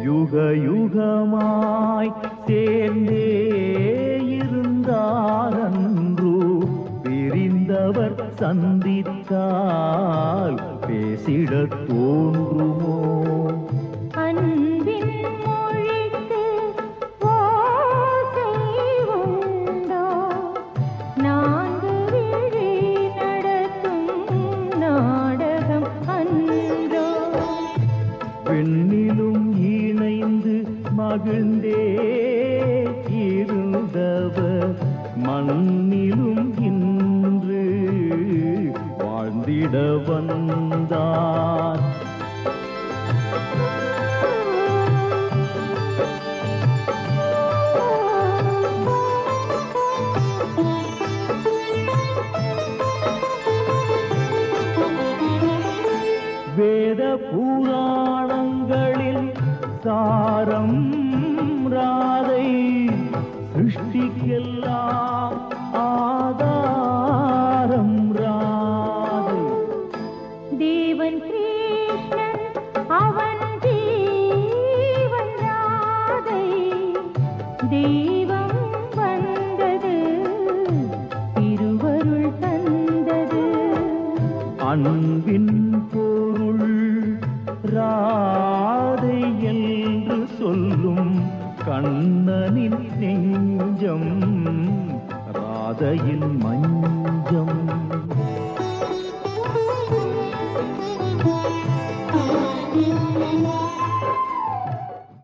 யுக யுகமாய் சேர்ந்தே இருந்தாரன்று பிரிந்தவர் சந்தித்தால் பேசிடத் தோன்றுமோ அன்பின் மொழிக்கு ஓசை உண்டோ நான்கு விழி நடத்தும் நாடகம் அன்றோ பெண்ணிலும் இணைந்து மகிழ்ந்தே இருந்தவர் மண்ணிலும் இன்று வாழ்ந்திட வந்தார் வேத புராணங்களில் சாரம் ராதை சிருஷ்டிக்கெல்லாம் ஆதாரம் ராதை தேவன் கிருஷ்ணன் அவன் ஜீவன் ராதை தெய்வம் வந்தது திருவருள் தந்தது அன்பின் பொருள் ராதை என்று சொல்லும் கண்ணனின் நெஞ்சம் ராதையின் மஞ்சம்